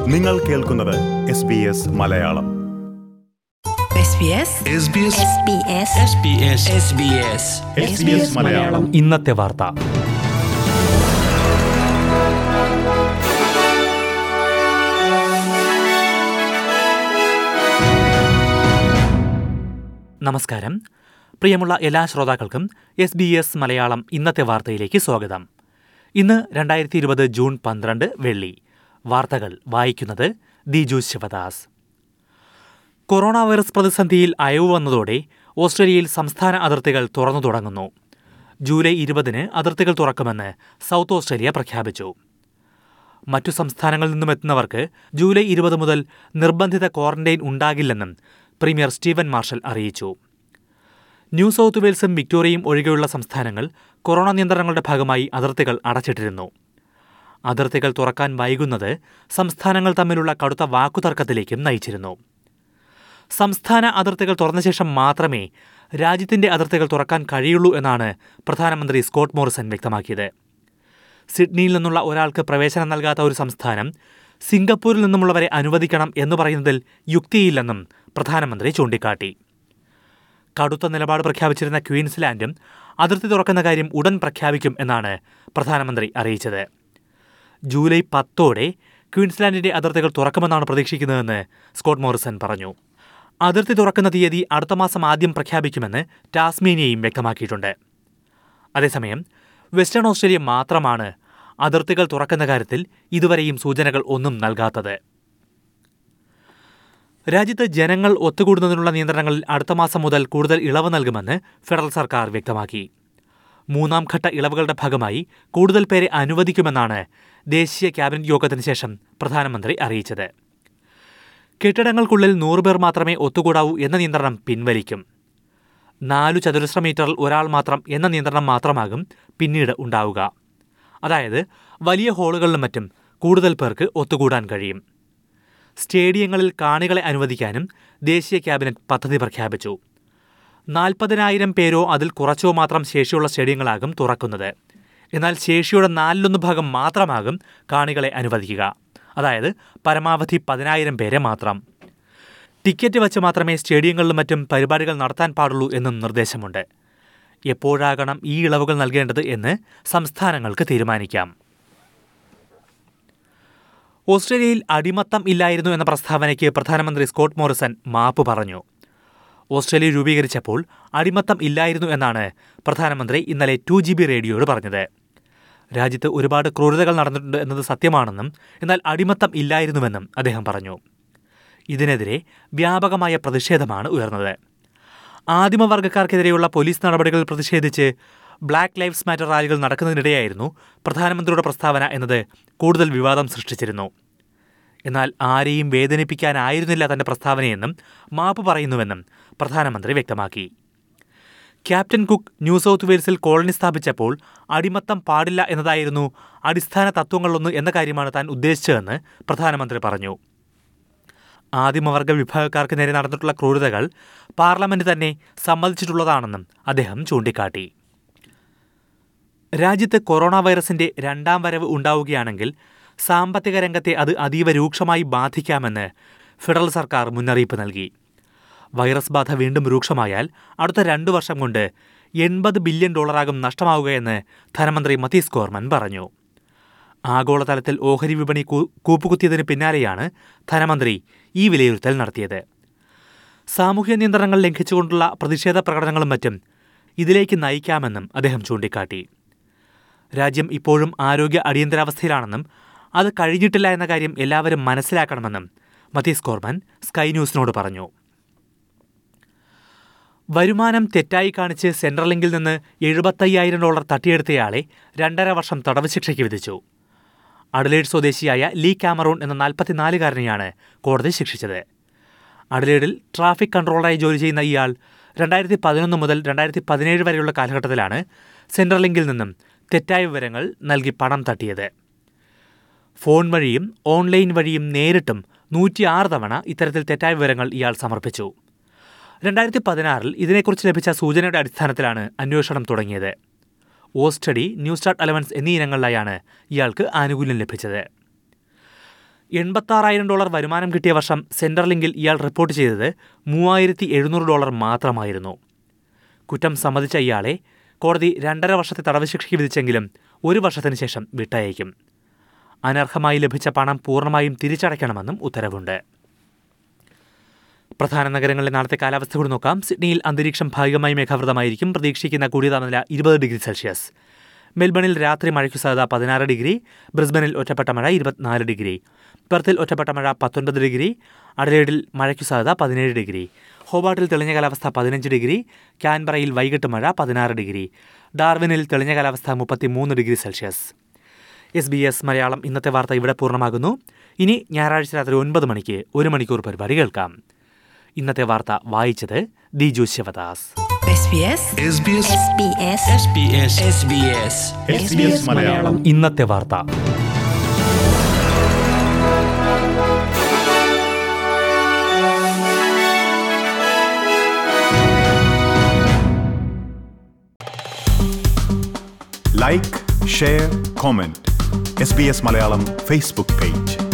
നിങ്ങൾ കേൾക്കുന്നത് S B S Malayalam SBS SBS Malayalam ഇന്നത്തെ വാർത്ത നമസ്കാരം പ്രിയമുള്ള എല്ലാ ശ്രോതാക്കൾക്കും എസ് ബി എസ് മലയാളം ഇന്നത്തെ വാർത്തയിലേക്ക് സ്വാഗതം ഇന്ന് രണ്ടായിരത്തി ഇരുപത് ജൂൺ പന്ത്രണ്ട് വെള്ളി വാർത്തകൾ വായിക്കുന്നത് ദിജു ശിവദാസ് കൊറോണ വൈറസ് പ്രതിസന്ധിയിൽ അയവ് വന്നതോടെ ഓസ്ട്രേലിയയിൽ സംസ്ഥാന അതിർത്തികൾ തുറന്നു തുടങ്ങുന്നു ജൂലൈ ഇരുപതിന് അതിർത്തികൾ തുറക്കുമെന്ന് സൗത്ത് ഓസ്ട്രേലിയ പ്രഖ്യാപിച്ചു മറ്റു സംസ്ഥാനങ്ങളിൽ നിന്നും എത്തുന്നവർക്ക് ജൂലൈ ഇരുപത് മുതൽ നിർബന്ധിത ക്വാറന്റൈൻ ഉണ്ടാകില്ലെന്നും പ്രീമിയർ സ്റ്റീവൻ മാർഷൽ അറിയിച്ചു ന്യൂ സൗത്ത് വെയിൽസും വിക്ടോറിയയും ഒഴികെയുള്ള സംസ്ഥാനങ്ങൾ കൊറോണ നിയന്ത്രണങ്ങളുടെ ഭാഗമായി അതിർത്തികൾ അടച്ചിട്ടിരുന്നു അതിർത്തികൾ തുറക്കാൻ വൈകുന്നത് സംസ്ഥാനങ്ങൾ തമ്മിലുള്ള കടുത്ത വാക്കുതർക്കത്തിലേക്കും നയിച്ചിരുന്നു സംസ്ഥാന അതിർത്തികൾ തുറന്ന ശേഷം മാത്രമേ രാജ്യത്തിന്റെ അതിർത്തികൾ തുറക്കാൻ കഴിയുള്ളൂ എന്നാണ് പ്രധാനമന്ത്രി സ്കോട്ട് മോറിസൺ വ്യക്തമാക്കിയത് സിഡ്നിയിൽ നിന്നുള്ള ഒരാൾക്ക് പ്രവേശനം നൽകാത്ത ഒരു സംസ്ഥാനം സിംഗപ്പൂരിൽ നിന്നുമുള്ളവരെ അനുവദിക്കണം എന്ന് പറയുന്നതിൽ യുക്തിയില്ലെന്നും പ്രധാനമന്ത്രി ചൂണ്ടിക്കാട്ടി കടുത്ത നിലപാട് പ്രഖ്യാപിച്ചിരുന്ന ക്വീൻസ്ലാൻഡും അതിർത്തി തുറക്കുന്ന കാര്യം ഉടൻ പ്രഖ്യാപിക്കും എന്നാണ് പ്രധാനമന്ത്രി അറിയിച്ചത് ജൂലൈ പത്തോടെ ക്വീൻസ്ലാൻഡിന്റെ അതിർത്തികൾ തുറക്കുമെന്നാണ് പ്രതീക്ഷിക്കുന്നതെന്ന് സ്കോട്ട് മോറിസൺ പറഞ്ഞു അതിർത്തി തുറക്കുന്ന തീയതി അടുത്ത മാസം ആദ്യം പ്രഖ്യാപിക്കുമെന്ന് ടാസ്മേനിയയും വ്യക്തമാക്കിയിട്ടുണ്ട് അതേസമയം വെസ്റ്റേൺ ഓസ്ട്രേലിയ മാത്രമാണ് അതിർത്തികൾ തുറക്കുന്ന കാര്യത്തിൽ ഇതുവരെയും സൂചനകൾ ഒന്നും നൽകാത്തത് രാജ്യത്ത് ജനങ്ങൾ ഒത്തുകൂടുന്നതിനുള്ള നിയന്ത്രണങ്ങളിൽ അടുത്ത മാസം മുതൽ കൂടുതൽ ഇളവ് നൽകുമെന്ന് ഫെഡറൽ സർക്കാർ വ്യക്തമാക്കി മൂന്നാം ഘട്ട ഇളവുകളുടെ ഭാഗമായി കൂടുതൽ പേരെ അനുവദിക്കുമെന്നാണ് ദേശീയ ക്യാബിനറ്റ് യോഗത്തിന് ശേഷം പ്രധാനമന്ത്രി അറിയിച്ചത് കെട്ടിടങ്ങൾക്കുള്ളിൽ നൂറ് പേർ മാത്രമേ ഒത്തുകൂടാവൂ എന്ന നിയന്ത്രണം പിൻവലിക്കും നാലു ചതുരശ്ര മീറ്ററിൽ ഒരാൾ മാത്രം എന്ന നിയന്ത്രണം മാത്രമാകും പിന്നീട് ഉണ്ടാവുക അതായത് വലിയ ഹാളുകളിലും മറ്റും കൂടുതൽ പേർക്ക് ഒത്തുകൂടാൻ കഴിയും സ്റ്റേഡിയങ്ങളിൽ കാണികളെ അനുവദിക്കാനും ദേശീയ ക്യാബിനറ്റ് പദ്ധതി പ്രഖ്യാപിച്ചു നാൽപ്പതിനായിരം പേരോ അതിൽ കുറച്ചോ മാത്രം ശേഷിയുള്ള സ്റ്റേഡിയങ്ങളാകും തുറക്കുന്നത് എന്നാൽ ശേഷിയുടെ നാലിലൊന്ന് ഭാഗം മാത്രമാകും കാണികളെ അനുവദിക്കുക അതായത് പരമാവധി പതിനായിരം പേരെ മാത്രം ടിക്കറ്റ് വച്ച് മാത്രമേ സ്റ്റേഡിയങ്ങളിലും മറ്റും പരിപാടികൾ നടത്താൻ പാടുള്ളൂ എന്നും നിർദ്ദേശമുണ്ട് എപ്പോഴാകണം ഈ ഇളവുകൾ നൽകേണ്ടത് എന്ന് സംസ്ഥാനങ്ങൾക്ക് തീരുമാനിക്കാം ഓസ്ട്രേലിയയിൽ അടിമത്തം ഇല്ലായിരുന്നു എന്ന പ്രസ്താവനയ്ക്ക് പ്രധാനമന്ത്രി സ്കോട്ട് മോറിസൺ മാപ്പ് പറഞ്ഞു ഓസ്ട്രേലിയ രൂപീകരിച്ചപ്പോൾ അടിമത്തം ഇല്ലായിരുന്നു എന്നാണ് പ്രധാനമന്ത്രി ഇന്നലെ ടു ജി ബി റേഡിയോയോട് പറഞ്ഞത് രാജ്യത്ത് ഒരുപാട് ക്രൂരതകൾ നടന്നിട്ടുണ്ട് എന്നത് സത്യമാണെന്നും എന്നാൽ അടിമത്തം ഇല്ലായിരുന്നുവെന്നും അദ്ദേഹം പറഞ്ഞു ഇതിനെതിരെ വ്യാപകമായ പ്രതിഷേധമാണ് ഉയർന്നത് ആദിമവർഗക്കാർക്കെതിരെയുള്ള പോലീസ് നടപടികളിൽ പ്രതിഷേധിച്ച് ബ്ലാക്ക് ലൈവ്സ് മാറ്റർ റാലികൾ നടക്കുന്നതിനിടെയായിരുന്നു പ്രധാനമന്ത്രിയുടെ പ്രസ്താവന എന്നത് കൂടുതൽ വിവാദം സൃഷ്ടിച്ചിരുന്നു എന്നാൽ ആരെയും വേദനിപ്പിക്കാനായിരുന്നില്ല തന്റെ പ്രസ്താവനയെന്നും മാപ്പ് പറയുന്നുവെന്നും പ്രധാനമന്ത്രി വ്യക്തമാക്കി ക്യാപ്റ്റൻ കുക്ക് ന്യൂ സൗത്ത് വെയിൽസിൽ കോളനി സ്ഥാപിച്ചപ്പോൾ അടിമത്തം പാടില്ല എന്നതായിരുന്നു അടിസ്ഥാന തത്വങ്ങളൊന്ന് എന്ന കാര്യമാണ് താൻ ഉദ്ദേശിച്ചതെന്ന് പ്രധാനമന്ത്രി പറഞ്ഞു ആദിമവർഗ വിഭാഗക്കാർക്ക് നേരെ നടന്നിട്ടുള്ള ക്രൂരതകൾ പാർലമെന്റ് തന്നെ സമ്മതിച്ചിട്ടുള്ളതാണെന്നും അദ്ദേഹം ചൂണ്ടിക്കാട്ടി രാജ്യത്ത് കൊറോണ വൈറസിന്റെ രണ്ടാം വരവ് ഉണ്ടാവുകയാണെങ്കിൽ സാമ്പത്തിക രംഗത്തെ അത് അതീവ രൂക്ഷമായി ബാധിക്കാമെന്ന് ഫെഡറൽ സർക്കാർ മുന്നറിയിപ്പ് നൽകി വൈറസ് ബാധ വീണ്ടും രൂക്ഷമായാൽ അടുത്ത രണ്ടു വർഷം കൊണ്ട് എൺപത് ബില്യൺ ഡോളറാകും നഷ്ടമാവുകയെന്ന് ധനമന്ത്രി മതീസ് കോർമൻ പറഞ്ഞു ആഗോളതലത്തിൽ ഓഹരി വിപണി കൂ- കൂപ്പുകുത്തിയതിന് പിന്നാലെയാണ് ധനമന്ത്രി ഈ വിലയിരുത്തൽ നടത്തിയത് സാമൂഹ്യ നിയന്ത്രണങ്ങൾ ലംഘിച്ചുകൊണ്ടുള്ള പ്രതിഷേധ പ്രകടനങ്ങളും മറ്റും ഇതിലേക്ക് നയിക്കാമെന്നും അദ്ദേഹം ചൂണ്ടിക്കാട്ടി രാജ്യം ഇപ്പോഴും ആരോഗ്യ അടിയന്തരാവസ്ഥയിലാണെന്നും അത് കഴിഞ്ഞിട്ടില്ല എന്ന കാര്യം എല്ലാവരും മനസ്സിലാക്കണമെന്നും മതീസ് കോർമൻ സ്കൈ ന്യൂസിനോട് പറഞ്ഞു വരുമാനം തെറ്റായി കാണിച്ച് സെൻട്രൽ ലിങ്കിൽ നിന്ന് എഴുപത്തയ്യായിരം ഡോളർ തട്ടിയെടുത്തയാളെ രണ്ടര വർഷം തടവ് ശിക്ഷയ്ക്ക് വിധിച്ചു അഡലേഡ് സ്വദേശിയായ ലീ കാമറൂൺ എന്ന നാൽപ്പത്തിനാലുകാരനെയാണ് കോടതി ശിക്ഷിച്ചത് അഡലേഡിൽ ട്രാഫിക് കൺട്രോളറായി ജോലി ചെയ്യുന്ന ഇയാൾ രണ്ടായിരത്തി പതിനൊന്ന് മുതൽ രണ്ടായിരത്തി പതിനേഴ് വരെയുള്ള കാലഘട്ടത്തിലാണ് സെൻട്രൽ ലിങ്കിൽ നിന്നും തെറ്റായ വിവരങ്ങൾ നൽകി പണം തട്ടിയത് ഫോൺ വഴിയും ഓൺലൈൻ വഴിയും നേരിട്ടും നൂറ്റിയാറ് തവണ ഇത്തരത്തിൽ തെറ്റായ വിവരങ്ങൾ ഇയാൾ സമർപ്പിച്ചു രണ്ടായിരത്തി പതിനാറിൽ ഇതിനെക്കുറിച്ച് ലഭിച്ച സൂചനയുടെ അടിസ്ഥാനത്തിലാണ് അന്വേഷണം തുടങ്ങിയത് ഓസ്റ്റഡി ന്യൂ സ്റ്റാർട്ട് അലവൻസ് എന്നീ ഇനങ്ങളിലായാണ് ഇയാൾക്ക് ആനുകൂല്യം ലഭിച്ചത് എൺപത്താറായിരം ഡോളർ വരുമാനം കിട്ടിയ വർഷം സെൻട്രൽ ലിങ്കിൽ ഇയാൾ റിപ്പോർട്ട് ചെയ്തത് മൂവായിരത്തി എഴുന്നൂറ് ഡോളർ മാത്രമായിരുന്നു കുറ്റം സമ്മതിച്ച ഇയാളെ കോടതി രണ്ടര വർഷത്തെ തടവ് ശിക്ഷയ്ക്ക് വിധിച്ചെങ്കിലും ഒരു വർഷത്തിന് ശേഷം വിട്ടയക്കും അനർഹമായി ലഭിച്ച പണം പൂർണ്ണമായും തിരിച്ചടയ്ക്കണമെന്നും ഉത്തരവുണ്ട് പ്രധാന നഗരങ്ങളിലെ നാളത്തെ കാലാവസ്ഥ കൂടി നോക്കാം സിഡ്നിയിൽ അന്തരീക്ഷം ഭാഗികമായി മേഘാവൃതമായിരിക്കും പ്രതീക്ഷിക്കുന്ന കൂടിയ താപനില ഇരുപത് ഡിഗ്രി സെൽഷ്യസ് മെൽബണിൽ രാത്രി മഴയ്ക്കു സാധ്യത പതിനാറ് ഡിഗ്രി ബ്രിസ്ബനിൽ ഒറ്റപ്പെട്ട മഴ ഇരുപത്തിനാല് ഡിഗ്രി പെർത്തിൽ ഒറ്റപ്പെട്ട മഴ പത്തൊൻപത് ഡിഗ്രി അഡലേഡിൽ മഴയ്ക്കു സാധ്യത പതിനേഴ് ഡിഗ്രി ഹോബാട്ടിൽ തെളിഞ്ഞ കാലാവസ്ഥ പതിനഞ്ച് ഡിഗ്രി ക്യാൻബറയിൽ വൈകിട്ട് മഴ പതിനാറ് ഡിഗ്രി ഡാർവിനിൽ തെളിഞ്ഞ കാലാവസ്ഥ മുപ്പത്തിമൂന്ന് degree Celsius S B S Malayalam ഇന്നത്തെ വാർത്ത ഇവിടെ പൂർണ്ണമാകുന്നു ഇനി ഞായറാഴ്ച രാത്രി ഒൻപത് മണിക്ക് ഒരു മണിക്കൂർ പരിപാടി കേൾക്കാം ഇന്നത്തെ വാർത്ത വായിച്ചത് ദിജു ശിവദാസ് SBS SBS മലയാളം ഇന്നത്തെ വാർത്ത like share comment S B S Malayalam Facebook page